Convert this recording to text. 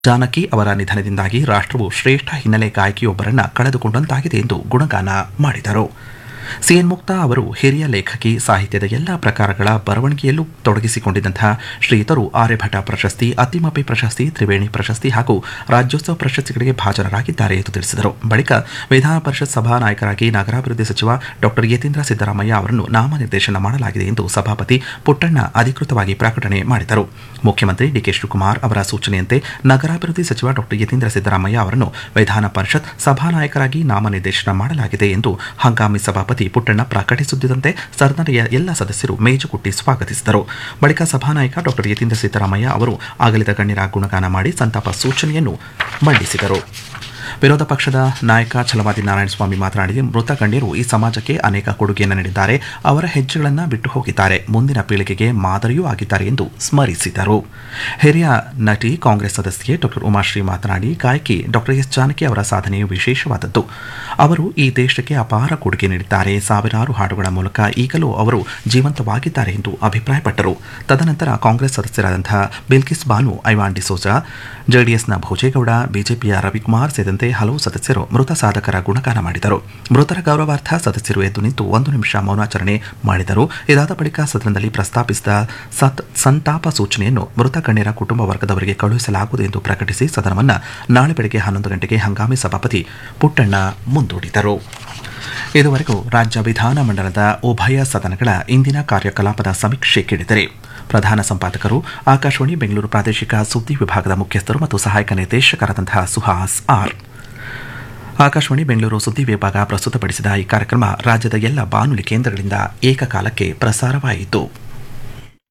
ಜಾನಕಿ ಅವರ ನಿಧನದಿಂದಾಗಿ ರಾಷ್ಟ್ರವು ಶ್ರೇಷ್ಠ ಹಿನ್ನೆಲೆ ಗಾಯಕಿಯೊಬ್ಬರನ್ನ ಕಳೆದುಕೊಂಡಂತಾಗಿದೆ ಎಂದು ಗುಣಗಾನ ಮಾಡಿದರು ಸಿಎನ್ ಮುಕ್ತಾ ಅವರು ಹಿರಿಯ ಲೇಖಕಿ ಸಾಹಿತ್ಯದ ಎಲ್ಲಾ ಪ್ರಕಾರಗಳ ಬರವಣಿಗೆಯಲ್ಲೂ ತೊಡಗಿಸಿಕೊಂಡಿದ್ದಂತಹ ಶ್ರೀಯುತರು ಆರ್ಯಭಟ ಪ್ರಶಸ್ತಿ ಅತ್ತಿಮಪ್ಪೆ ಪ್ರಶಸ್ತಿ ತ್ರಿವೇಣಿ ಪ್ರಶಸ್ತಿ ಹಾಗೂ ರಾಜ್ಯೋತ್ಸವ ಪ್ರಶಸ್ತಿಗಳಿಗೆ ಭಾಜನರಾಗಿದ್ದಾರೆ ಎಂದು ತಿಳಿಸಿದರು ಬಳಿಕ ವಿಧಾನ ಪರಿಷತ್ ಸಭಾ ನಾಯಕರಾಗಿ ನಗರಾಭಿವೃದ್ಧಿ ಸಚಿವ ಡಾಕ್ಟರ್ ಯತೀಂದ್ರ ಸಿದ್ದರಾಮಯ್ಯ ಅವರನ್ನು ನಾಮನಿರ್ದೇಶನ ಮಾಡಲಾಗಿದೆ ಎಂದು ಸಭಾಪತಿ ಪುಟ್ಟಣ್ಣ ಅಧಿಕೃತವಾಗಿ ಪ್ರಕಟಣೆ ಮಾಡಿದರು ಮುಖ್ಯಮಂತ್ರಿ ಡಿಕೆ ಶಿವಕುಮಾರ್ ಅವರ ಸೂಚನೆಯಂತೆ ನಗರಾಭಿವೃದ್ಧಿ ಸಚಿವ ಡಾಕ್ಟರ್ ಯತೀಂದ್ರ ಸಿದ್ದರಾಮಯ್ಯ ಅವರನ್ನು ವಿಧಾನ ಪರಿಷತ್ ಸಭಾನಾಯಕರಾಗಿ ನಾಮನಿರ್ದೇಶನ ಮಾಡಲಾಗಿದೆ ಎಂದು ಹಂಗಾಮಿ ಸಭಾಪತಿ ಪುಟ್ಟಣ್ಣ ಪ್ರಕಟಿಸುತ್ತಿದ್ದಂತೆ ಸದನದ ಎಲ್ಲ ಸದಸ್ಯರು ಮೇಜುಕುಟ್ಟಿ ಸ್ವಾಗತಿಸಿದರು ಬಳಿಕ ಸಭಾನಾಯಕ ಡಾಕ್ಟರ್ ಯತೀಂದ್ರ ಸಿದ್ದರಾಮಯ್ಯ ಅವರು ಅಗಲಿದ ಗಣ್ಯರ ಗುಣಗಾನ ಮಾಡಿ ಸಂತಾಪ ಸೂಚನೆಯನ್ನು ಮಂಡಿಸಿದರು ವಿರೋಧ ಪಕ್ಷದ ನಾಯಕ ಛಲವಾದಿ ನಾರಾಯಣಸ್ವಾಮಿ ಮಾತನಾಡಿ ಮೃತ ಗಣ್ಯರು ಈ ಸಮಾಜಕ್ಕೆ ಅನೇಕ ಕೊಡುಗೆಯನ್ನು ನೀಡಿದ್ದಾರೆ ಅವರ ಹೆಜ್ಜೆಗಳನ್ನು ಬಿಟ್ಟು ಹೋಗಿದ್ದಾರೆ ಮುಂದಿನ ಪೀಳಿಗೆಗೆ ಮಾದರಿಯೂ ಆಗಿದ್ದಾರೆ ಎಂದು ಸ್ಮರಿಸಿದರು ಹಿರಿಯ ನಟಿ ಕಾಂಗ್ರೆಸ್ ಸದಸ್ಯೆ ಡಾಕ್ಟರ್ ಉಮಾಶ್ರೀ ಮಾತನಾಡಿ ಗಾಯಕಿ ಡಾಕ್ಟರ್ ಎಸ್ ಜಾನಕಿ ಅವರ ಸಾಧನೆಯು ವಿಶೇಷವಾದದ್ದು ಅವರು ಈ ದೇಶಕ್ಕೆ ಅಪಾರ ಕೊಡುಗೆ ನೀಡಿದ್ದಾರೆ ಸಾವಿರಾರು ಹಾಡುಗಳ ಮೂಲಕ ಈಗಲೂ ಅವರು ಜೀವಂತವಾಗಿದ್ದಾರೆ ಎಂದು ಅಭಿಪ್ರಾಯಪಟ್ಟರು ತದನಂತರ ಕಾಂಗ್ರೆಸ್ ಸದಸ್ಯರಾದಂತಹ ಬಿಲ್ಕಿಸ್ ಬಾನು ಐವಾನ್ ಡಿಸೋಜಾ ಜೆಡಿಎಸ್ನ ಭೋಜೇಗೌಡ ಬಿಜೆಪಿಯ ರವಿಕುಮಾರ್ ಸೇರಿದಂತೆ ಹಲವು ಸದಸ್ಯರು ಮೃತ ಸಾಧಕರ ಗುಣಗಾನ ಮಾಡಿದರು ಮೃತರ ಗೌರವಾರ್ಥ ಸದಸ್ಯರು ಎದ್ದು ನಿಂತು ಒಂದು ನಿಮಿಷ ಮೌನಾಚರಣೆ ಮಾಡಿದರು ಇದಾದ ಬಳಿಕ ಸದನದಲ್ಲಿ ಪ್ರಸ್ತಾಪಿಸಿದ ಸತ್ ಸಂತಾಪ ಸೂಚನೆಯನ್ನು ಮೃತ ಗಣ್ಯರ ಕುಟುಂಬ ವರ್ಗದವರಿಗೆ ಕಳುಹಿಸಲಾಗುವುದು ಎಂದು ಪ್ರಕಟಿಸಿ ಸದನವನ್ನು ನಾಳೆ ಬೆಳಗ್ಗೆ ಹನ್ನೊಂದು ಗಂಟೆಗೆ ಹಂಗಾಮಿ ಸಭಾಪತಿ ಪುಟ್ಟಣ್ಣ ಮುಂದೂಡಿದರು ಇದುವರೆಗೂ ರಾಜ್ಯ ವಿಧಾನಮಂಡಲದ ಉಭಯ ಸದನಗಳ ಇಂದಿನ ಕಾರ್ಯಕಲಾಪದ ಸಮೀಕ್ಷೆ ಕೇಳಿದರೆ ಪ್ರಧಾನ ಸಂಪಾದಕರು ಆಕಾಶವಾಣಿ ಬೆಂಗಳೂರು ಪ್ರಾದೇಶಿಕ ಸುದ್ದಿ ವಿಭಾಗದ ಮುಖ್ಯಸ್ಥರು ಮತ್ತು ಸಹಾಯಕ ನಿರ್ದೇಶಕರಾದಂತಹ ಸುಹಾಸ್ ಆರ್ ಆಕಾಶವಾಣಿ ಬೆಂಗಳೂರು ಸುದ್ದಿ ವಿಭಾಗ ಪ್ರಸ್ತುತಪಡಿಸಿದ ಈ ಕಾರ್ಯಕ್ರಮ ರಾಜ್ಯದ ಎಲ್ಲ ಬಾನುಲಿ ಕೇಂದ್ರಗಳಿಂದ ಏಕಕಾಲಕ್ಕೆ ಪ್ರಸಾರವಾಯಿತು